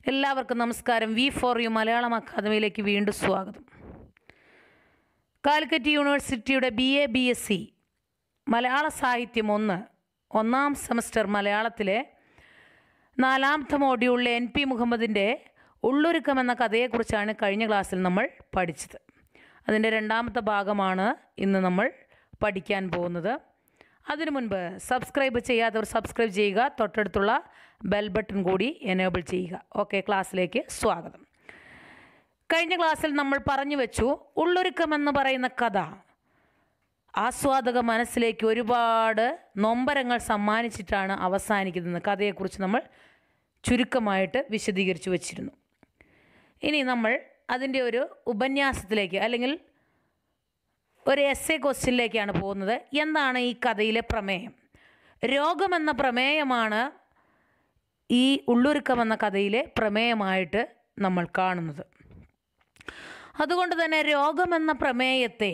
എല്ലാവർക്കും നമസ്കാരം V four U Malayalam അക്കാദമിയിലേക്ക് വീണ്ടും സ്വാഗതം കാലിക്കറ്റ് യൂണിവേഴ്സിറ്റിയുടെ B A B S C മലയാള സാഹിത്യം ഒന്ന് ഒന്നാം സെമസ്റ്റർ മലയാളത്തിലെ നാലാമത്തെ മോഡ്യൂളിലെ എൻ പി മുഹമ്മദിൻ്റെ ഉള്ളൊരുക്കം എന്ന കഥയെക്കുറിച്ചാണ് കഴിഞ്ഞ ക്ലാസ്സിൽ നമ്മൾ പഠിച്ചത് അതിൻ്റെ രണ്ടാമത്തെ ഭാഗമാണ് ഇന്ന് നമ്മൾ പഠിക്കാൻ പോകുന്നത് അതിനു മുൻപ് സബ്സ്ക്രൈബ് ചെയ്യാത്തവർ സബ്സ്ക്രൈബ് ചെയ്യുക തൊട്ടടുത്തുള്ള ബെൽ ബട്ടൺ കൂടി എനേബിൾ ചെയ്യുക ഓക്കെ ക്ലാസ്സിലേക്ക് സ്വാഗതം കഴിഞ്ഞ ക്ലാസ്സിൽ നമ്മൾ പറഞ്ഞു വെച്ചു ഉള്ളൊരുക്കം എന്ന് പറയുന്ന കഥ ആസ്വാദക മനസ്സിലേക്ക് ഒരുപാട് നൊമ്പരങ്ങൾ സമ്മാനിച്ചിട്ടാണ് അവസാനിക്കുന്നത് കഥയെക്കുറിച്ച് നമ്മൾ ചുരുക്കമായിട്ട് വിശദീകരിച്ചു വച്ചിരുന്നു ഇനി നമ്മൾ അതിൻ്റെ ഒരു ഉപന്യാസത്തിലേക്ക് അല്ലെങ്കിൽ ഒരു എസ് എ ക്വസ്റ്റ്യനിലേക്കാണ് പോകുന്നത് എന്താണ് ഈ കഥയിലെ പ്രമേയം രോഗമെന്ന പ്രമേയമാണ് ഈ ഉള്ളൊരുക്കം എന്ന കഥയിലെ പ്രമേയമായിട്ട് നമ്മൾ കാണുന്നത് അതുകൊണ്ട് തന്നെ രോഗമെന്ന പ്രമേയത്തെ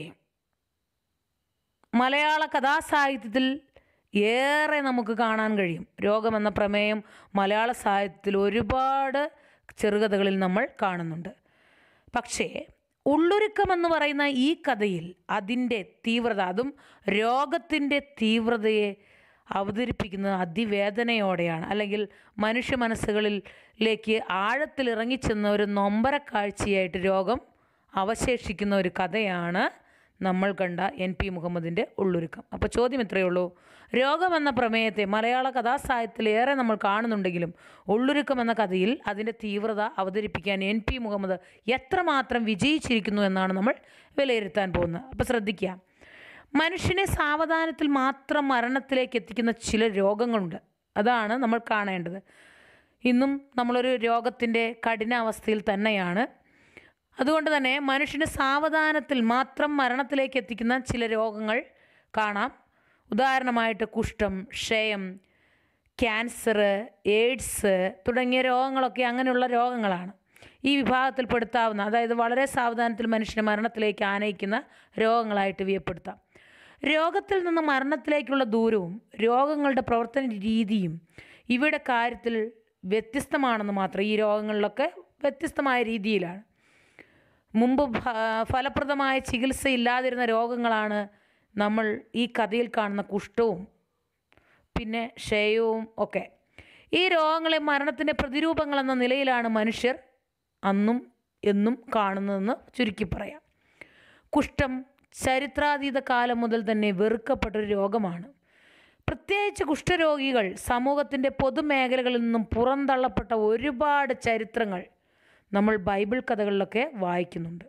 മലയാള കഥാസാഹിത്യത്തിൽ ഏറെ നമുക്ക് കാണാൻ കഴിയും രോഗമെന്ന പ്രമേയം മലയാള സാഹിത്യത്തിൽ ഒരുപാട് ചെറുകഥകളിൽ നമ്മൾ കാണുന്നുണ്ട് പക്ഷേ ഉള്ളൊരുക്കം എന്ന് പറയുന്ന ഈ കഥയിൽ അതിൻ്റെ തീവ്രത അതും രോഗത്തിൻ്റെ തീവ്രതയെ അവതരിപ്പിക്കുന്നത് അതിവേദനയോടെയാണ് അല്ലെങ്കിൽ മനുഷ്യ മനസ്സുകളിലേക്ക് ആഴത്തിൽ ഇറങ്ങിച്ചെന്ന ഒരു നൊമ്പര കാഴ്ചയായിട്ട് രോഗം അവശേഷിക്കുന്ന ഒരു കഥയാണ് നമ്മൾ കണ്ട എൻ പി മുഹമ്മദിൻ്റെ ഉള്ളൊരുക്കം അപ്പോൾ ചോദ്യം ഇത്രയേ ഉള്ളൂ രോഗമെന്ന പ്രമേയത്തെ മലയാള കഥാസാഹിത്യത്തിൽ ഏറെ നമ്മൾ കാണുന്നുണ്ടെങ്കിലും ഉള്ളൊരുക്കം എന്ന കഥയിൽ അതിൻ്റെ തീവ്രത അവതരിപ്പിക്കാൻ എൻ പി മുഹമ്മദ് എത്രമാത്രം വിജയിച്ചിരിക്കുന്നു എന്നാണ് നമ്മൾ വിലയിരുത്താൻ പോകുന്നത് അപ്പോൾ ശ്രദ്ധിക്കുക മനുഷ്യനെ സാവധാനത്തിൽ മാത്രം മരണത്തിലേക്ക് എത്തിക്കുന്ന ചില രോഗങ്ങളുണ്ട് അതാണ് നമ്മൾ കാണേണ്ടത് ഇന്നും നമ്മളൊരു രോഗത്തിൻ്റെ കഠിനാവസ്ഥയിൽ തന്നെയാണ് അതുകൊണ്ട് തന്നെ മനുഷ്യന് സാവധാനത്തിൽ മാത്രം മരണത്തിലേക്ക് എത്തിക്കുന്ന ചില രോഗങ്ങൾ കാണാം ഉദാഹരണമായിട്ട് കുഷ്ഠം ക്ഷയം ക്യാൻസർ എയ്ഡ്സ് തുടങ്ങിയ രോഗങ്ങളൊക്കെ അങ്ങനെയുള്ള രോഗങ്ങളാണ് ഈ വിഭാഗത്തിൽപ്പെടുത്താവുന്ന അതായത് വളരെ സാവധാനത്തിൽ മനുഷ്യനെ മരണത്തിലേക്ക് ആനയിക്കുന്ന രോഗങ്ങളായിട്ട് വിയപ്പെടുത്താം രോഗത്തിൽ നിന്ന് മരണത്തിലേക്കുള്ള ദൂരവും രോഗങ്ങളുടെ പ്രവർത്തന രീതിയും ഇവയുടെ കാര്യത്തിൽ വ്യത്യസ്തമാണെന്ന് മാത്രം ഈ രോഗങ്ങളിലൊക്കെ വ്യത്യസ്തമായ രീതിയിലാണ് മുമ്പ് ഫലപ്രദമായ ചികിത്സ ഇല്ലാതിരുന്ന രോഗങ്ങളാണ് നമ്മൾ ഈ കഥയിൽ കാണുന്ന കുഷ്ഠവും പിന്നെ ക്ഷയവും ഒക്കെ ഈ രോഗങ്ങളെ മരണത്തിൻ്റെ പ്രതിരൂപങ്ങൾ എന്ന നിലയിലാണ് മനുഷ്യർ അന്നും എന്നും കാണുന്നതെന്ന് ചുരുക്കി പറയാം കുഷ്ഠം ചരിത്രാതീത കാലം മുതൽ തന്നെ വെറുക്കപ്പെട്ടൊരു രോഗമാണ് പ്രത്യേകിച്ച് കുഷ്ഠരോഗികൾ സമൂഹത്തിൻ്റെ പൊതുമേഖലകളിൽ നിന്നും പുറന്തള്ളപ്പെട്ട ഒരുപാട് ചരിത്രങ്ങൾ നമ്മൾ ബൈബിൾ കഥകളിലൊക്കെ വായിക്കുന്നുണ്ട്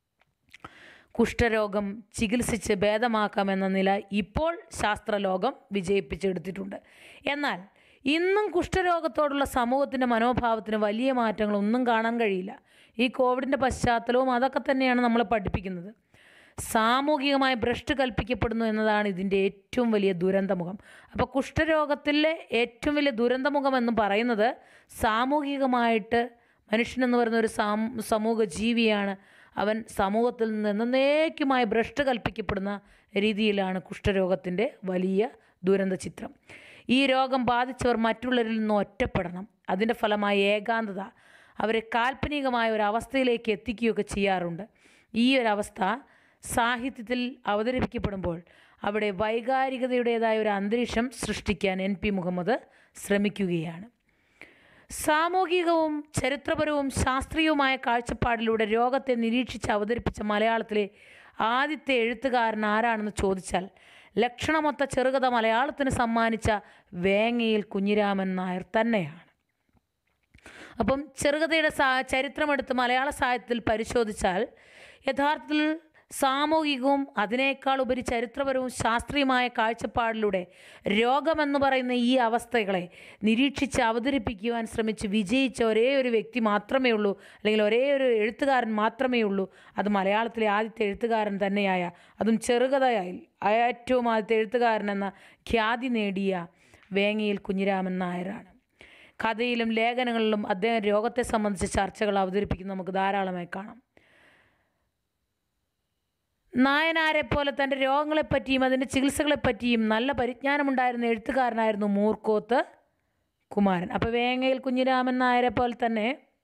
കുഷ്ഠരോഗം ചികിത്സിച്ച് ഭേദമാക്കാമെന്ന നില ഇപ്പോൾ ശാസ്ത്രലോകം വിജയിപ്പിച്ചെടുത്തിട്ടുണ്ട് എന്നാൽ ഇന്നും കുഷ്ഠരോഗത്തോടുള്ള സമൂഹത്തിൻ്റെ മനോഭാവത്തിന് വലിയ മാറ്റങ്ങളൊന്നും കാണാൻ കഴിയില്ല ഈ കോവിഡിൻ്റെ പശ്ചാത്തലവും അതൊക്കെ തന്നെയാണ് നമ്മളെ പഠിപ്പിക്കുന്നത് സാമൂഹികമായി ഭ്രഷ്ട് കൽപ്പിക്കപ്പെടുന്നു എന്നതാണ് ഇതിൻ്റെ ഏറ്റവും വലിയ ദുരന്തമുഖം അപ്പോൾ കുഷ്ഠരോഗത്തിലെ ഏറ്റവും വലിയ ദുരന്തമുഖം എന്ന് പറയുന്നത് സാമൂഹികമായിട്ട് മനുഷ്യനെന്ന് പറയുന്ന ഒരു സമൂഹ ജീവിയാണ് അവൻ സമൂഹത്തിൽ നിന്ന് എന്നേക്കുമായി ഭ്രഷ്ട് കൽപ്പിക്കപ്പെടുന്ന രീതിയിലാണ് കുഷ്ഠരോഗത്തിൻ്റെ വലിയ ദുരന്ത ചിത്രം ഈ രോഗം ബാധിച്ചവർ മറ്റുള്ളവരിൽ നിന്ന് ഒറ്റപ്പെടണം അതിൻ്റെ ഫലമായി ഏകാന്തത അവരെ കാൽപ്പനികമായ ഒരു അവസ്ഥയിലേക്ക് എത്തിക്കുകയൊക്കെ ചെയ്യാറുണ്ട് ഈ ഒരു അവസ്ഥ സാഹിത്യത്തിൽ അവതരിപ്പിക്കപ്പെടുമ്പോൾ അവിടെ വൈകാരികതയുടേതായ ഒരു അന്തരീക്ഷം സൃഷ്ടിക്കാൻ എൻ പി മുഹമ്മദ് ശ്രമിക്കുകയാണ് സാമൂഹികവും ചരിത്രപരവും ശാസ്ത്രീയവുമായ കാഴ്ചപ്പാടിലൂടെ രോഗത്തെ നിരീക്ഷിച്ച് അവതരിപ്പിച്ച മലയാളത്തിലെ ആദ്യത്തെ എഴുത്തുകാരൻ ആരാണെന്ന് ചോദിച്ചാൽ ലക്ഷണമൊത്ത ചെറുകഥ മലയാളത്തിന് സമ്മാനിച്ച വേങ്ങയിൽ കുഞ്ഞിരാമൻ നായർ തന്നെയാണ് അപ്പം ചെറുകഥയുടെ സാ ചരിത്രമെടുത്ത് മലയാള സാഹിത്യത്തിൽ പരിശോധിച്ചാൽ യഥാർത്ഥത്തിൽ സാമൂഹികവും അതിനേക്കാൾ ഉപരി ചരിത്രപരവും ശാസ്ത്രീയമായ കാഴ്ചപ്പാടിലൂടെ രോഗമെന്ന് പറയുന്ന ഈ അവസ്ഥകളെ നിരീക്ഷിച്ച് അവതരിപ്പിക്കുവാൻ ശ്രമിച്ച് വിജയിച്ച ഒരേ ഒരു വ്യക്തി മാത്രമേ ഉള്ളൂ അല്ലെങ്കിൽ ഒരേ ഒരു എഴുത്തുകാരൻ മാത്രമേ ഉള്ളൂ അത് മലയാളത്തിലെ ആദ്യത്തെ എഴുത്തുകാരൻ തന്നെയായ അതും ചെറുകഥയായി ഏറ്റവും ആദ്യത്തെ എഴുത്തുകാരൻ എന്ന ഖ്യാതി നേടിയ വേങ്ങയിൽ കുഞ്ഞിരാമൻ നായരാണ് കഥയിലും ലേഖനങ്ങളിലും അദ്ദേഹം രോഗത്തെ സംബന്ധിച്ച ചർച്ചകൾ അവതരിപ്പിക്കുന്നത് നമുക്ക് ധാരാളമായി കാണാം നായനാരെ പോലെ തൻ്റെ രോഗങ്ങളെപ്പറ്റിയും അതിൻ്റെ ചികിത്സകളെപ്പറ്റിയും നല്ല പരിജ്ഞാനമുണ്ടായിരുന്ന എഴുത്തുകാരനായിരുന്നു മൂർക്കോത്ത് കുമാരൻ അപ്പോൾ വേങ്ങയിൽ കുഞ്ഞിരാമൻ നായരെ പോലെ തന്നെ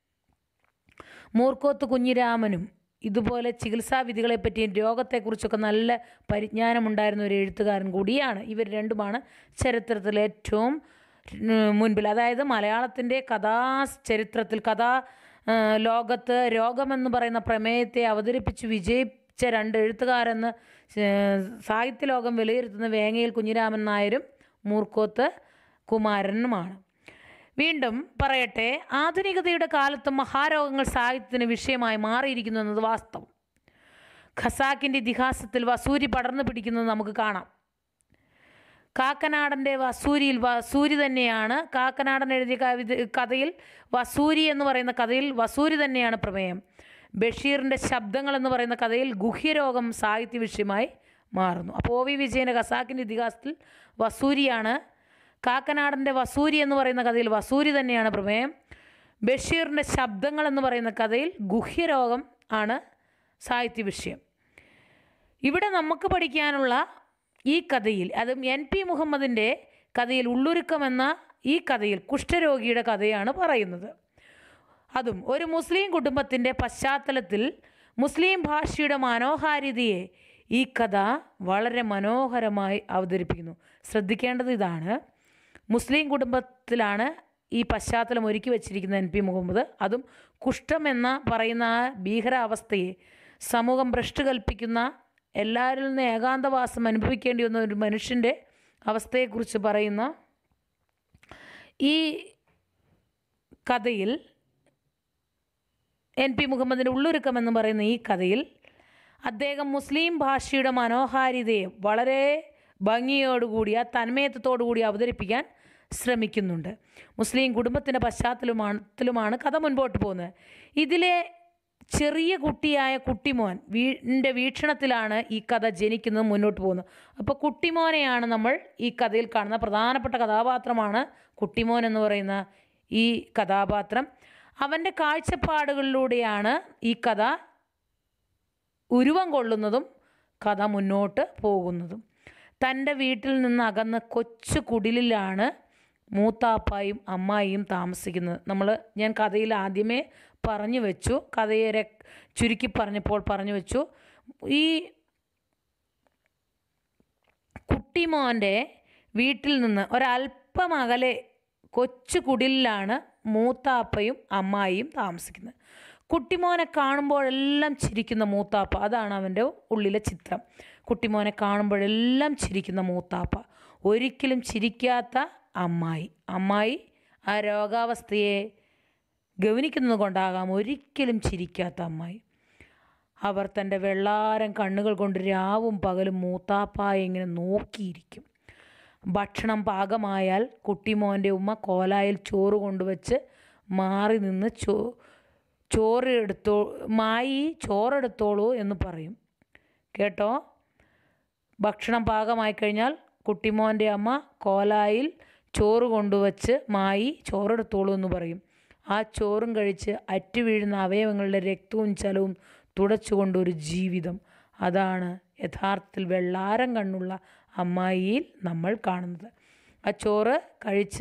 മൂർക്കോത്ത് കുഞ്ഞിരാമനും ഇതുപോലെ ചികിത്സാ വിധികളെപ്പറ്റിയും രോഗത്തെക്കുറിച്ചൊക്കെ നല്ല പരിജ്ഞാനമുണ്ടായിരുന്ന ഒരു എഴുത്തുകാരൻ കൂടിയാണ് ഇവർ രണ്ടുമാണ് ചരിത്രത്തിൽ ഏറ്റവും ഉം, മുൻപിൽ അതായത് മലയാളത്തിൻ്റെ കഥാ ചരിത്രത്തിൽ കഥാ ആ, ലോകത്ത് രോഗമെന്ന് പറയുന്ന പ്രമേയത്തെ അവതരിപ്പിച്ച് വിജയിച്ച രണ്ട് എഴുത്തുകാരെന്ന് ഏഹ്, സാഹിത്യലോകം വിലയിരുത്തുന്ന വേങ്ങയിൽ കുഞ്ഞിരാമൻ നായരും മൂർക്കോത്ത് കുമാരനുമാണ് വീണ്ടും പറയട്ടെ ആധുനികതയുടെ കാലത്ത് മഹാരോഗങ്ങൾ സാഹിത്യത്തിന് വിഷയമായി മാറിയിരിക്കുന്നു എന്നത് വാസ്തവം ഖസാക്കിൻ്റെ ഇതിഹാസത്തിൽ വസൂരി പടർന്നു പിടിക്കുന്നത് നമുക്ക് കാണാം കാക്കനാടൻ്റെ വസൂരിയിൽ വസൂരി തന്നെയാണ് കാക്കനാടൻ എഴുതിയ കവിത കഥയിൽ വസൂരി എന്ന് പറയുന്ന കഥയിൽ വസൂരി തന്നെയാണ് പ്രമേയം ബഷീറിൻ്റെ ശബ്ദങ്ങൾ എന്ന് പറയുന്ന കഥയിൽ ഗുഹ്യരോഗം സാഹിത്യ വിഷയമായി മാറുന്നു അപ്പോൾ ഒ വി വിജയൻ്റെ ഖസാക്കിൻ്റെ ഇതിഹാസത്തിൽ വസൂരിയാണ് കാക്കനാടൻ്റെ വസൂരി എന്ന് പറയുന്ന കഥയിൽ വസൂരി തന്നെയാണ് പ്രമേയം ബഷീറിൻ്റെ ശബ്ദങ്ങൾ എന്ന് പറയുന്ന കഥയിൽ ഗുഹ്യരോഗം ആണ് സാഹിത്യ വിഷയം ഇവിടെ നമുക്ക് പഠിക്കാനുള്ള ഈ കഥയിൽ അതും എൻ പി മുഹമ്മദിൻ്റെ കഥയിൽ ഉള്ളൊരുക്കം എന്ന ഈ കഥയിൽ കുഷ്ഠരോഗിയുടെ കഥയാണ് പറയുന്നത് അതും ഒരു മുസ്ലിം കുടുംബത്തിൻ്റെ പശ്ചാത്തലത്തിൽ മുസ്ലിം ഭാഷയുടെ മനോഹാരിതയെ ഈ കഥ വളരെ മനോഹരമായി അവതരിപ്പിക്കുന്നു ശ്രദ്ധിക്കേണ്ടത് ഇതാണ് മുസ്ലിം കുടുംബത്തിലാണ് ഈ പശ്ചാത്തലം ഒരുക്കി വച്ചിരിക്കുന്ന എൻ പി മുഹമ്മദ് അതും കുഷ്ഠം എന്ന പറയുന്ന ആ ഭീകരാവസ്ഥയെ സമൂഹം ഭ്രഷ്ട് കൽപ്പിക്കുന്ന എല്ലാവരിൽ നിന്ന് ഏകാന്തവാസം അനുഭവിക്കേണ്ടി വന്ന ഒരു മനുഷ്യൻ്റെ അവസ്ഥയെക്കുറിച്ച് പറയുന്ന ഈ കഥയിൽ എൻ പി മുഹമ്മദിൻ്റെ ഉള്ളൊരുക്കം എന്ന് പറയുന്ന ഈ കഥയിൽ അദ്ദേഹം മുസ്ലിം ഭാഷയുടെ മനോഹാരിതയെ വളരെ ഭംഗിയോടുകൂടി ആ തന്മയത്വത്തോടുകൂടി അവതരിപ്പിക്കാൻ ശ്രമിക്കുന്നുണ്ട് മുസ്ലിം കുടുംബത്തിൻ്റെ പശ്ചാത്തലമാണത്തിലുമാണ് കഥ മുൻപോട്ട് പോകുന്നത് ഇതിലെ ചെറിയ കുട്ടിയായ കുട്ടിമോൻ വീടിൻ്റെ വീക്ഷണത്തിലാണ് ഈ കഥ ജനിക്കുന്നത് മുന്നോട്ട് പോകുന്നത് അപ്പോൾ കുട്ടിമോനെയാണ് നമ്മൾ ഈ കഥയിൽ കാണുന്ന പ്രധാനപ്പെട്ട കഥാപാത്രമാണ് കുട്ടിമോൻ എന്ന് പറയുന്ന ഈ കഥാപാത്രം അവൻ്റെ കാഴ്ചപ്പാടുകളിലൂടെയാണ് ഈ കഥ ഉരുവം കൊള്ളുന്നതും കഥ മുന്നോട്ട് പോകുന്നതും തൻ്റെ വീട്ടിൽ നിന്ന് അകന്ന് കൊച്ചു കുടിലിലാണ് മൂത്താപ്പായും അമ്മായിയും താമസിക്കുന്നത് നമ്മൾ ഞാൻ കഥയിൽ ആദ്യമേ പറഞ്ഞു വെച്ചു കഥയെ രെ- ചുരുക്കി പറഞ്ഞപ്പോൾ പറഞ്ഞു വെച്ചു ഈ കുട്ടിമോൻ്റെ വീട്ടിൽ നിന്ന് ഒരല്പം അകലെ കൊച്ചു കുടിലിലാണ് മൂത്താപ്പയും അമ്മായിയും താമസിക്കുന്നത് കുട്ടിമോനെ കാണുമ്പോഴെല്ലാം ചിരിക്കുന്ന മൂത്താപ്പ അതാണ് അവൻ്റെ ഉള്ളിലെ ചിത്രം കുട്ടിമോനെ കാണുമ്പോഴെല്ലാം ചിരിക്കുന്ന മൂത്താപ്പ ഒരിക്കലും ചിരിക്കാത്ത അമ്മായി അമ്മായി ആ രോഗാവസ്ഥയെ ഗവനിക്കുന്നത് കൊണ്ടാകാം ഒരിക്കലും ചിരിക്കാത്ത അമ്മായി അവർ തൻ്റെ വെള്ളാരം കണ്ണുകൾ കൊണ്ട് രാവും പകലും മൂത്താപ്പായെ ഇങ്ങനെ നോക്കിയിരിക്കും ഭക്ഷണം പാകമായാൽ കുട്ടിമോൻ്റെ ഉമ്മ കോലായിൽ ചോറ് കൊണ്ടുവച്ച് മാറി നിന്ന് ചോ ചോറ് എടുത്തോ മായി ചോറെടുത്തോളൂ എന്ന് പറയും കേട്ടോ ഭക്ഷണം പാകമായി കഴിഞ്ഞാൽ കുട്ടിമോൻ്റെ അമ്മ കോലായിൽ ചോറ് കൊണ്ടുവച്ച് മായി ചോറെടുത്തോളൂ എന്ന് പറയും ആ ചോറും കഴിച്ച് അറ്റു വീഴുന്ന അവയവങ്ങളുടെ രക്തവും ചലവും തുടച്ചുകൊണ്ട് ഒരു ജീവിതം അതാണ് യഥാർത്ഥത്തിൽ വെള്ളാരം കണ്ണുള്ള അമ്മായിയിൽ നമ്മൾ കാണുന്നത് ആ ചോറ് കഴിച്ച്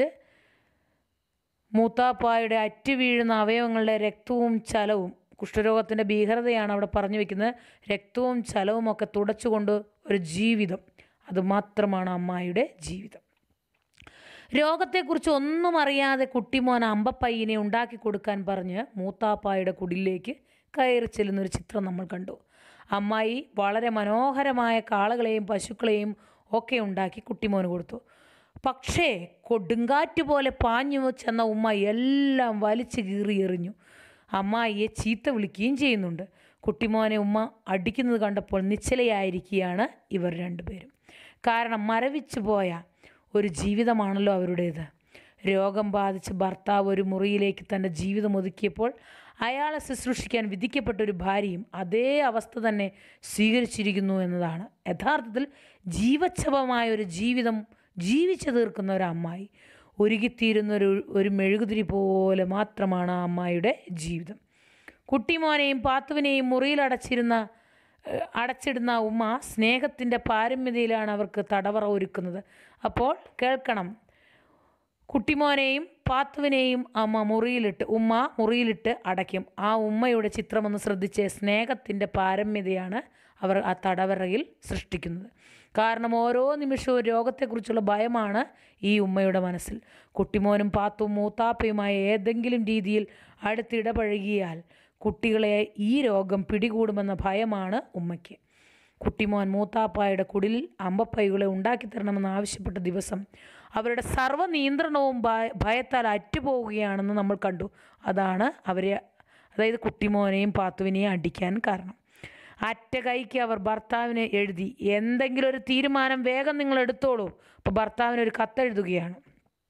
മൂത്താപ്പായുടെ അറ്റു വീഴുന്ന അവയവങ്ങളുടെ രക്തവും ചലവും കുഷ്ഠരോഗത്തിൻ്റെ ഭീകരതയാണ് അവിടെ പറഞ്ഞു വെക്കുന്നത് രക്തവും ചലവും ഒക്കെ തുടച്ചുകൊണ്ട് ഒരു ജീവിതം അതുമാത്രമാണ് അമ്മായിയുടെ ജീവിതം രോഗത്തെക്കുറിച്ച് ഒന്നും അറിയാതെ കുട്ടിമോൻ അമ്പപ്പയ്യനെ ഉണ്ടാക്കി കൊടുക്കാൻ പറഞ്ഞ് മൂത്താപ്പായുടെ കുടിലേക്ക് കയറി ചെല്ലുന്നൊരു ചിത്രം നമ്മൾ കണ്ടു അമ്മായി വളരെ മനോഹരമായ കാളകളെയും പശുക്കളെയും ഒക്കെ ഉണ്ടാക്കി കുട്ടിമോന് കൊടുത്തു പക്ഷേ കൊടുങ്കാറ്റ് പോലെ പാഞ്ഞു ചെന്ന ഉമ്മ എല്ലാം വലിച്ചു കീറി എറിഞ്ഞു അമ്മായിയെ ചീത്ത വിളിക്കുകയും ചെയ്യുന്നുണ്ട് കുട്ടിമോനെ ഉമ്മ അടിക്കുന്നത് കണ്ടപ്പോൾ നിശ്ചലയായിരിക്കുകയാണ് ഇവർ രണ്ടുപേരും കാരണം മരവിച്ചു പോയ ഒരു ജീവിതമാണല്ലോ അവരുടേത് രോഗം ബാധിച്ച് ഭർത്താവ് ഒരു മുറിയിലേക്ക് തൻ്റെ ജീവിതം ഒതുക്കിയപ്പോൾ അയാളെ ശുശ്രൂഷിക്കാൻ വിധിക്കപ്പെട്ട ഒരു ഭാര്യയും അതേ അവസ്ഥ തന്നെ സ്വീകരിച്ചിരിക്കുന്നു എന്നതാണ് യഥാർത്ഥത്തിൽ ജീവച്ഛവമായ ഒരു ജീവിതം ജീവിച്ചു തീർക്കുന്ന ഒരു അമ്മായി ഒരുകിത്തീരുന്ന ഒരു ഒരു മെഴുകുതിരി പോലെ മാത്രമാണ് ആ അമ്മായിയുടെ ജീവിതം കുട്ടിമോനെയും പാത്തുവിനെയും മുറിയിൽ അടച്ചിരുന്ന ഏഹ്, അടച്ചിടുന്ന ഉമ്മ സ്നേഹത്തിൻ്റെ പാരമ്യതയിലാണ് അവർക്ക് തടവറ ഒരുക്കുന്നത് അപ്പോൾ കേൾക്കണം കുട്ടിമോനെയും പാത്തുവിനെയും അമ്മ മുറിയിലിട്ട് ഉമ്മ മുറിയിലിട്ട് അടയ്ക്കും ആ ഉമ്മയുടെ ചിത്രമൊന്ന് ശ്രദ്ധിച്ച് സ്നേഹത്തിൻ്റെ പാരമ്യതയാണ് അവർ ആ തടവറയിൽ സൃഷ്ടിക്കുന്നത് കാരണം ഓരോ നിമിഷവും രോഗത്തെക്കുറിച്ചുള്ള ഭയമാണ് ഈ ഉമ്മയുടെ മനസ്സിൽ കുട്ടിമോനും പാത്തും മൂത്താപ്പയുമായ ഏതെങ്കിലും രീതിയിൽ അടുത്തിടപഴകിയാൽ കുട്ടികളെ ഈ രോഗം പിടികൂടുമെന്ന ഭയമാണ് ഉമ്മയ്ക്ക് കുട്ടിമോൻ മൂത്താപ്പായുടെ കുടിലിൽ അമ്പപ്പൈകളെ ഉണ്ടാക്കിത്തരണമെന്ന് ആവശ്യപ്പെട്ട ദിവസം അവരുടെ സർവ്വ നിയന്ത്രണവും ഭയ ഭയത്താൽ അറ്റുപോവുകയാണെന്ന് നമ്മൾ കണ്ടു അതാണ് അവരെ അതായത് കുട്ടിമോനെയും പാത്തുവിനെയും അടിക്കാൻ കാരണം അറ്റ കൈക്ക് അവർ ഭർത്താവിനെ എഴുതി എന്തെങ്കിലും ഒരു തീരുമാനം വേഗം നിങ്ങൾ എടുത്തോളൂ അപ്പോൾ ഭർത്താവിന് ഒരു കത്തെഴുതുകയാണ്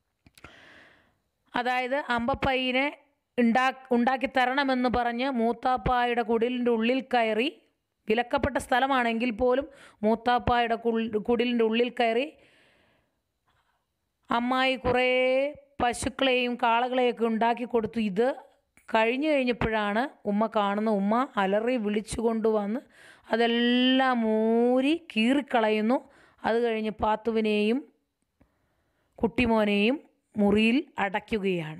അതായത് അമ്പപ്പയ്യനെ ഉണ്ടാ ഉണ്ടാക്കി തരണമെന്ന് പറഞ്ഞ് മൂത്താപ്പായുടെ കുടിലിൻ്റെ ഉള്ളിൽ കയറി വിലക്കപ്പെട്ട സ്ഥലമാണെങ്കിൽ പോലും മൂത്താപ്പായുടെ കുൾ- കുടിലിൻ്റെ ഉള്ളിൽ കയറി അമ്മായി കുറേ പശുക്കളെയും കാളകളെയൊക്കെ ഉണ്ടാക്കി കൊടുത്തു ഇത് കഴിഞ്ഞു കഴിഞ്ഞപ്പോഴാണ് ഉമ്മ കാണുന്ന ഉമ്മ അലറി വിളിച്ചു കൊണ്ടുവന്ന് അതെല്ലാം ഊരി കീറിക്കളയുന്നു അത് കഴിഞ്ഞ് പാത്തുവിനെയും കുട്ടിമോനെയും മുറിയിൽ അടയ്ക്കുകയാണ്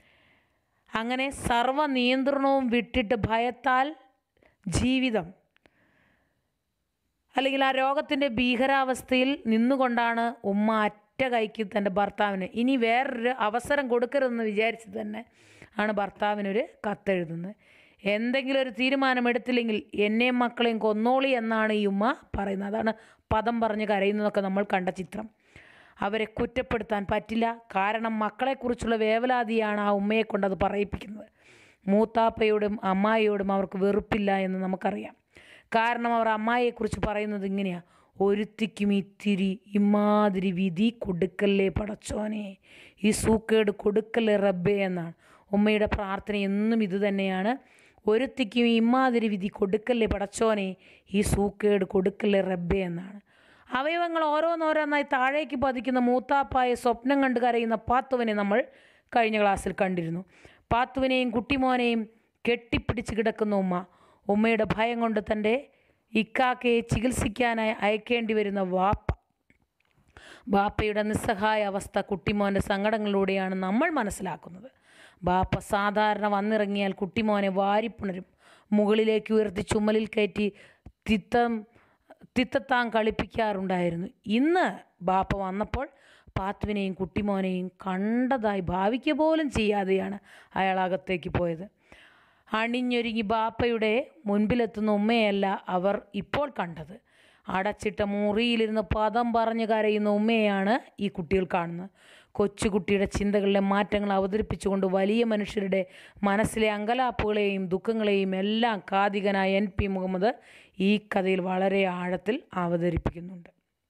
അങ്ങനെ സർവ്വ നിയന്ത്രണവും വിട്ടിട്ട് ഭയത്താൽ ജീവിതം അല്ലെങ്കിൽ ആ രോഗത്തിൻ്റെ ഭീകരാവസ്ഥയിൽ നിന്നുകൊണ്ടാണ് ഉമ്മ അറ്റ കൈക്ക് തൻ്റെ ഭർത്താവിന് ഇനി വേറൊരു അവസരം കൊടുക്കരുതെന്ന് വിചാരിച്ച് തന്നെ ആണ് ഭർത്താവിനൊരു കത്തെഴുതുന്നത് എന്തെങ്കിലും ഒരു തീരുമാനം എടുത്തില്ലെങ്കിൽ എന്നെയും മക്കളെയും കൊന്നോളി എന്നാണ് ഈ ഉമ്മ പറയുന്നത് അതാണ് പദം പറഞ്ഞ് കരയുന്നതൊക്കെ നമ്മൾ കണ്ട ചിത്രം അവരെ കുറ്റപ്പെടുത്താൻ പറ്റില്ല കാരണം മക്കളെക്കുറിച്ചുള്ള വേവലാതിയാണ് ആ ഉമ്മയെ കൊണ്ട് അത് പറയിപ്പിക്കുന്നത് മൂത്താപ്പയോടും അമ്മായിയോടും അവർക്ക് വെറുപ്പില്ല എന്ന് നമുക്കറിയാം കാരണം അവർ അമ്മായിയെക്കുറിച്ച് പറയുന്നത് ഇങ്ങനെയാണ് ഒരുത്തിക്കും ഇത്തിരി ഇമാതിരി വിധി കൊടുക്കല്ലേ പടച്ചോനെ ഈ സൂക്കേട് കൊടുക്കല്ലേ റബ്ബേ എന്നാണ് ഉമ്മയുടെ പ്രാർത്ഥന എന്നും ഇത് തന്നെയാണ് ഒരുത്തിക്കും ഇമാതിരി വിധി കൊടുക്കല്ലേ പടച്ചോനെ ഈ സൂക്കേട് കൊടുക്കല്ലേ റബ്ബേ എന്നാണ് അവയവങ്ങൾ ഓരോന്നോരോന്നായി താഴേക്ക് പതിക്കുന്ന മൂത്താപ്പായ സ്വപ്നം കണ്ട് കരയുന്ന പാത്തുവിനെ നമ്മൾ കഴിഞ്ഞ ക്ലാസ്സിൽ കണ്ടിരുന്നു പാത്തുവിനെയും കുട്ടിമോനെയും കെട്ടിപ്പിടിച്ച് കിടക്കുന്ന ഉമ്മ ഉമ്മയുടെ ഭയം കൊണ്ട് തൻ്റെ ഇക്കാക്കയെ ചികിത്സിക്കാനായി അയക്കേണ്ടി വരുന്ന വാപ്പ ബാപ്പയുടെ നിസ്സഹായ അവസ്ഥ കുട്ടിമോൻ്റെ സങ്കടങ്ങളിലൂടെയാണ് നമ്മൾ മനസ്സിലാക്കുന്നത് ബാപ്പ സാധാരണ വന്നിറങ്ങിയാൽ കുട്ടിമോനെ വാരിപ്പുണരും മുകളിലേക്ക് ഉയർത്തി ചുമലിൽ കയറ്റി തിത്തം തിത്തത്താൻ കളിപ്പിക്കാറുണ്ടായിരുന്നു ഇന്ന് ബാപ്പ വന്നപ്പോൾ പാത്തുവിനെയും കുട്ടിമോനെയും കണ്ടതായി ഭാവിക്കുക പോലും ചെയ്യാതെയാണ് അയാൾ അകത്തേക്ക് പോയത് അണിഞ്ഞൊരുങ്ങി ബാപ്പയുടെ മുൻപിലെത്തുന്ന ഉമ്മയല്ല അവർ ഇപ്പോൾ കണ്ടത് അടച്ചിട്ട മുറിയിലിരുന്ന് പദം പറഞ്ഞ് കരയുന്ന ഉമ്മയെയാണ് ഈ കുട്ടികൾ കാണുന്നത് കൊച്ചുകുട്ടിയുടെ ചിന്തകളിലെ മാറ്റങ്ങൾ അവതരിപ്പിച്ചുകൊണ്ട് വലിയ മനുഷ്യരുടെ മനസ്സിലെ അങ്കലാപ്പുകളെയും ദുഃഖങ്ങളെയും എല്ലാം കാതികനായ എൻ പി മുഹമ്മദ് ഈ കഥയിൽ വളരെ ആഴത്തിൽ അവതരിപ്പിക്കുന്നുണ്ട്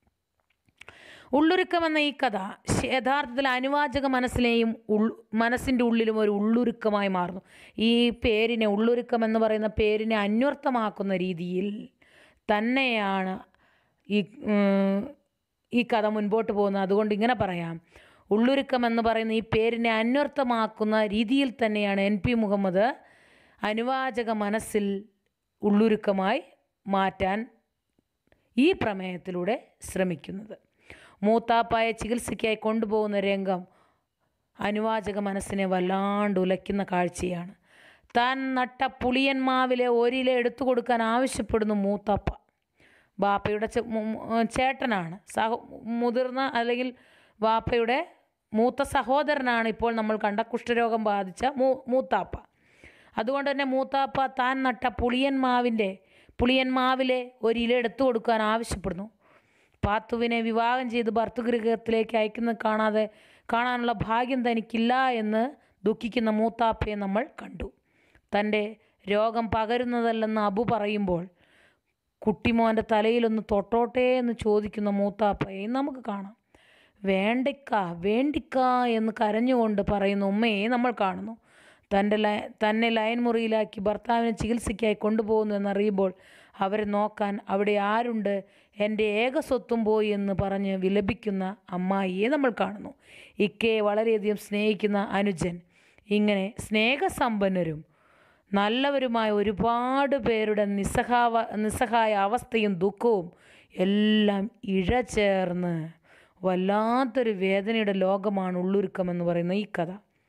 ഉള്ളൊരുക്കം എന്ന ഈ കഥ ശ- യഥാർത്ഥത്തിൽ അനുവാചക മനസ്സിലെയും ഉൾ മനസ്സിൻ്റെ ഉള്ളിലും ഒരു ഉള്ളൊരുക്കമായി മാറുന്നു ഈ പേരിനെ ഉള്ളൊരുക്കം എന്ന് പറയുന്ന പേരിനെ അന്വർത്ഥമാക്കുന്ന രീതിയിൽ തന്നെയാണ് ഈ ഉം, ഈ കഥ മുൻപോട്ട് പോകുന്നത് അതുകൊണ്ട് ഇങ്ങനെ പറയാം ഉള്ളൊരുക്കം എന്ന് പറയുന്ന ഈ പേരിനെ അന്വർത്ഥമാക്കുന്ന രീതിയിൽ തന്നെയാണ് എൻ പി മുഹമ്മദ് അനുവാചക മനസ്സിൽ ഉള്ളൊരുക്കമായി മാറ്റാൻ ഈ പ്രമേയത്തിലൂടെ ശ്രമിക്കുന്നത് മൂത്താപ്പായ ചികിത്സയ്ക്കായി കൊണ്ടുപോകുന്ന രംഗം അനുവാചക മനസ്സിനെ വല്ലാണ്ട് ഉലയ്ക്കുന്ന കാഴ്ചയാണ് താൻ നട്ട പുളിയന്മാവിലെ ഒരില എടുത്തു കൊടുക്കാൻ ആവശ്യപ്പെടുന്നു മൂത്താപ്പ ബാപ്പയുടെ ചെ- മു- മു- ചേട്ടനാണ് സഹ മുതിർന്ന അല്ലെങ്കിൽ ബാപ്പയുടെ മൂത്ത സഹോദരനാണ് ഇപ്പോൾ നമ്മൾ കണ്ട കുഷ്ഠരോഗം ബാധിച്ച മൂ മൂത്താപ്പ അതുകൊണ്ട് തന്നെ മൂത്താപ്പ താൻ നട്ട പുളിയന്മാവിൻ്റെ പുളിയന്മാവിലെ ഒരു ഇല എടുത്തു കൊടുക്കാൻ ആവശ്യപ്പെടുന്നു പാത്തുവിനെ വിവാഹം ചെയ്ത് ഭർത്തൃഗൃഹത്തിലേക്ക് അയക്കുന്നത് കാണാതെ കാണാനുള്ള ഭാഗ്യം തനിക്കില്ല എന്ന് ദുഃഖിക്കുന്ന മൂത്താപ്പയെ നമ്മൾ കണ്ടു തൻ്റെ രോഗം പകരുന്നതല്ലെന്ന് അബു പറയുമ്പോൾ കുട്ടിമോൻ്റെ തലയിലൊന്ന് തൊട്ടോട്ടെ എന്ന് ചോദിക്കുന്ന മൂത്താപ്പയെ നമുക്ക് കാണാം വേണ്ടിക്ക വേണ്ടിക്ക എന്ന് കരഞ്ഞുകൊണ്ട് പറയുന്ന ഉമ്മയെ നമ്മൾ കാണുന്നു തൻ്റെ ലൈ തന്നെ ലൈൻ മുറിയിലാക്കി ഭർത്താവിനെ ചികിത്സയ്ക്കായി കൊണ്ടുപോകുന്നു എന്നറിയുമ്പോൾ അവരെ നോക്കാൻ അവിടെ ആരുണ്ട് എൻ്റെ ഏക സ്വത്തും പോയി എന്ന് പറഞ്ഞ് വിലപിക്കുന്ന അമ്മായിയെ നമ്മൾ കാണുന്നു ഇക്കയെ വളരെയധികം സ്നേഹിക്കുന്ന അനുജൻ ഇങ്ങനെ സ്നേഹസമ്പന്നരും നല്ലവരുമായ ഒരുപാട് പേരുടെ നിസ്സഹാവ നിസ്സഹായ അവസ്ഥയും ദുഃഖവും എല്ലാം ഇഴചേർന്ന് വല്ലാത്തൊരു വേദനയുടെ ലോകമാണ് ഉള്ളൊരുക്കം എന്ന് പറയുന്ന ഈ കഥ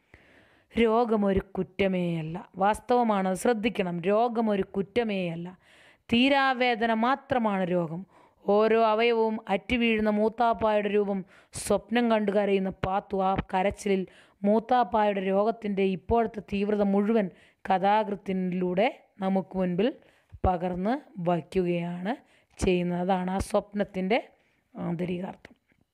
രോഗമൊരു കുറ്റമേയല്ല വാസ്തവമാണ് അത് ശ്രദ്ധിക്കണം രോഗമൊരു കുറ്റമേയല്ല തീരാവേദന മാത്രമാണ് രോഗം ഓരോ അവയവവും അറ്റുവീഴുന്ന മൂത്താപ്പായുടെ രൂപം സ്വപ്നം കണ്ടു കരയുന്ന പാത്തു ആ കരച്ചിലിൽ മൂത്താപ്പായുടെ രോഗത്തിൻ്റെ ഇപ്പോഴത്തെ തീവ്രത മുഴുവൻ കഥാകൃത്തിനിലൂടെ നമുക്ക് മുൻപിൽ പകർന്ന് വയ്ക്കുകയാണ് ചെയ്യുന്നത് അതാണ് ആ സ്വപ്നത്തിൻ്റെ ആന്തരികാർത്ഥം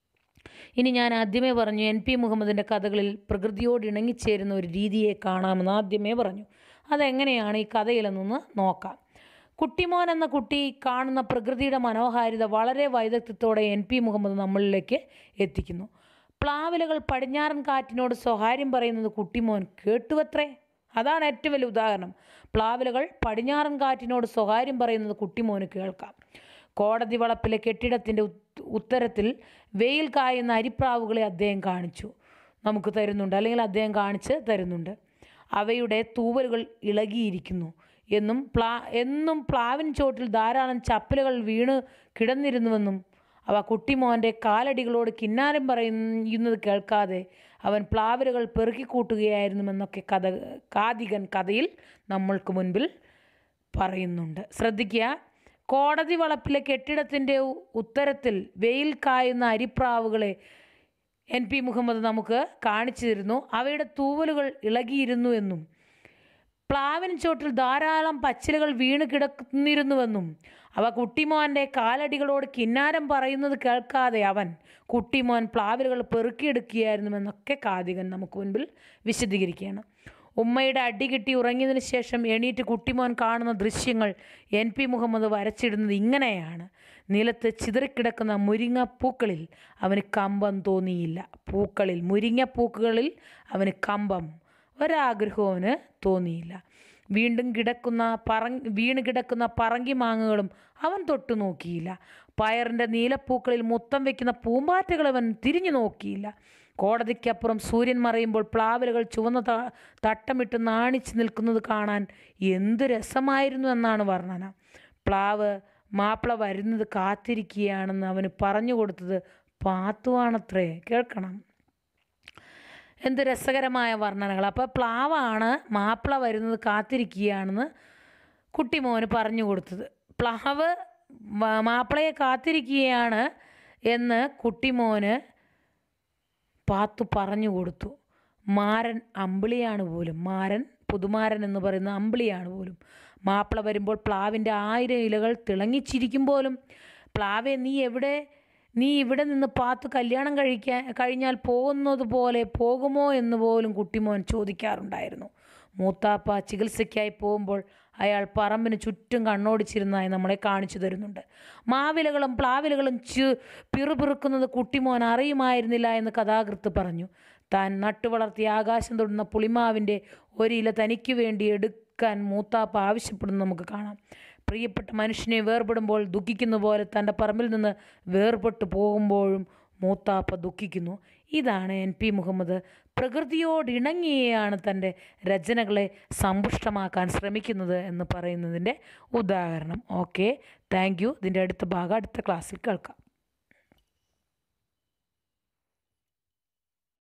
ഇനി ഞാൻ ആദ്യമേ പറഞ്ഞു എൻ പി മുഹമ്മദിൻ്റെ കഥകളിൽ പ്രകൃതിയോട് ഇണങ്ങിച്ചേരുന്ന ഒരു രീതിയെ കാണാമെന്ന് ആദ്യമേ പറഞ്ഞു അതെങ്ങനെയാണ് ഈ കഥയിലെന്നൊന്ന് നോക്കാം കുട്ടിമോൻ എന്ന കുട്ടി കാണുന്ന പ്രകൃതിയുടെ മനോഹാരിത വളരെ വൈദഗ്ധ്യത്തോടെ എൻ പി മുഹമ്മദ് നമ്മളിലേക്ക് എത്തിക്കുന്നു പ്ലാവിലകൾ പടിഞ്ഞാറൻ കാറ്റിനോട് സ്വകാര്യം പറയുന്നത് കുട്ടിമോൻ കേട്ടുവത്രേ അതാണ് ഏറ്റവും വലിയ ഉദാഹരണം പ്ലാവിലകൾ പടിഞ്ഞാറൻ കാറ്റിനോട് സ്വകാര്യം പറയുന്നത് കുട്ടിമോന് കേൾക്കാം കോടതി വളപ്പിലെ കെട്ടിടത്തിൻ്റെ ഉത്- ഉത്തരത്തിൽ വെയിൽ കായുന്ന അരിപ്രാവുകളെ അദ്ദേഹം കാണിച്ചു നമുക്ക് തരുന്നുണ്ട് അല്ലെങ്കിൽ അദ്ദേഹം കാണിച്ച് തരുന്നുണ്ട് അവയുടെ തൂവലുകൾ ഇളകിയിരിക്കുന്നു എന്നും പ്ലാ എന്നും പ്ലാവിൻ ചോട്ടിൽ ധാരാളം ചപ്പലുകൾ വീണ് കിടന്നിരുന്നുവെന്നും അവ കുട്ടിമോൻ്റെ കാലടികളോട് കിന്നാരം പറയുന്നത് കേൾക്കാതെ അവൻ പ്ലാവിലുകൾ പെറുക്കിക്കൂട്ടുകയായിരുന്നുവെന്നൊക്കെ കഥ കാതികൻ കഥയിൽ നമ്മൾക്ക് മുൻപിൽ പറയുന്നുണ്ട് ശ്രദ്ധിക്കുക കോടതി വളപ്പിലെ കെട്ടിടത്തിൻ്റെ ഉ- ഉത്തരത്തിൽ വെയിൽ കായുന്ന അരിപ്രാവുകളെ എൻ പി മുഹമ്മദ് നമുക്ക് കാണിച്ചു തരുന്നു അവയുടെ തൂവലുകൾ ഇളകിയിരുന്നു എന്നും പ്ലാവിൻ ചോട്ടിൽ ധാരാളം പച്ചിലകൾ വീണ് കിടന്നിരുന്നുവെന്നും അവ കുട്ടിമോൻ്റെ കാലടികളോട് കിന്നാരം പറയുന്നത് കേൾക്കാതെ അവൻ കുട്ടിമോൻ പ്ലാവിലുകൾ പെറുക്കിയെടുക്കുകയായിരുന്നുവെന്നൊക്കെ കാതികൻ നമുക്ക് മുൻപിൽ വിശദീകരിക്കുകയാണ് ഉമ്മയുടെ അടി കിട്ടി ഉറങ്ങിയതിന് ശേഷം എണീറ്റ് കുട്ടിമോൻ കാണുന്ന ദൃശ്യങ്ങൾ എൻ പി മുഹമ്മദ് വരച്ചിടുന്നത് ഇങ്ങനെയാണ് നിലത്ത് ചിതറിക്കിടക്കുന്ന മുരിങ്ങപ്പൂക്കളിൽ അവന് കമ്പം തോന്നിയില്ല പൂക്കളിൽ മുരിങ്ങപ്പൂക്കളിൽ അവന് കമ്പം ഒരാഗ്രഹവും അവന് തോന്നിയില്ല വീണ്ടും കിടക്കുന്ന പറങ് വീണ് കിടക്കുന്ന പറങ്കി മാങ്ങകളും അവൻ തൊട്ടു നോക്കിയില്ല പയറിൻ്റെ നീലപ്പൂക്കളിൽ മുത്തം വയ്ക്കുന്ന പൂമ്പാറ്റകൾ അവൻ തിരിഞ്ഞു നോക്കിയില്ല കോടതിക്കപ്പുറം സൂര്യൻ മറയുമ്പോൾ പ്ലാവിലകൾ ചുവന്ന ത തട്ടമിട്ട് നാണിച്ച് നിൽക്കുന്നത് കാണാൻ എന്ത് രസമായിരുന്നു എന്നാണ് വർണ്ണന പ്ലാവ് മാപ്പിള വരുന്നത് കാത്തിരിക്കുകയാണെന്ന് അവന് പറഞ്ഞു കൊടുത്തത് പാത്തുവാണത്രേ കേൾക്കണം എന്ത് രസകരമായ വർണ്ണനകൾ അപ്പോൾ പ്ലാവാണ് മാപ്പിള വരുന്നത് കാത്തിരിക്കുകയാണെന്ന് കുട്ടിമോന് പറഞ്ഞു കൊടുത്തത് പ്ലാവ് മാ- മാപ്പിളയെ കാത്തിരിക്കുകയാണ് എന്ന് കുട്ടിമോന് പാത്തു പറഞ്ഞു കൊടുത്തു മാരൻ അമ്പിളിയാണ് പോലും മാരൻ പുതുമാരൻ എന്ന് പറയുന്ന അമ്പിളിയാണ് പോലും മാപ്പിള വരുമ്പോൾ പ്ലാവിൻ്റെ ആയിരം ഇലകൾ തിളങ്ങിച്ചിരിക്കും പോലും പ്ലാവെ നീ എവിടെ നീ ഇവിടെ നിന്ന് പാത്തു കല്യാണം കഴിക്കാൻ കഴിഞ്ഞാൽ പോകുന്നത് പോലെ പോകുമോ എന്ന് പോലും കുട്ടിമോൻ ചോദിക്കാറുണ്ടായിരുന്നു മൂത്താപ്പ ചികിത്സയ്ക്കായി പോകുമ്പോൾ അയാൾ പറമ്പിന് ചുറ്റും കണ്ണോടിച്ചിരുന്നതായി നമ്മളെ കാണിച്ചു തരുന്നുണ്ട് മാവിലകളും പ്ലാവിലകളും ചു പിറുപിറുക്കുന്നത് കുട്ടിമോൻ അറിയുമായിരുന്നില്ല എന്ന് കഥാകൃത്ത് പറഞ്ഞു താൻ നട്ടുവളർത്തിയ ആകാശം തൊടുന്ന പുളിമാവിൻ്റെ ഒരില തനിക്ക് വേണ്ടി എടുക്കാൻ മൂത്താപ്പ ആവശ്യപ്പെടുന്നത് നമുക്ക് കാണാം പ്രിയപ്പെട്ട മനുഷ്യനെ വേർപെടുമ്പോൾ ദുഃഖിക്കുന്ന പോലെ തൻ്റെ പറമ്പിൽ നിന്ന് വേർപെട്ടു പോകുമ്പോഴും മൂത്താപ്പ ദുഃഖിക്കുന്നു ഇതാണ് എൻ പി മുഹമ്മദ് പ്രകൃതിയോടിണങ്ങിയാണ് തൻ്റെ രചനകളെ സമ്പുഷ്ടമാക്കാൻ ശ്രമിക്കുന്നത് എന്ന് പറയുന്നതിൻ്റെ ഉദാഹരണം ഓക്കെ താങ്ക് യു ഇതിൻ്റെ അടുത്ത ഭാഗം അടുത്ത ക്ലാസ്സിൽ കേൾക്കാം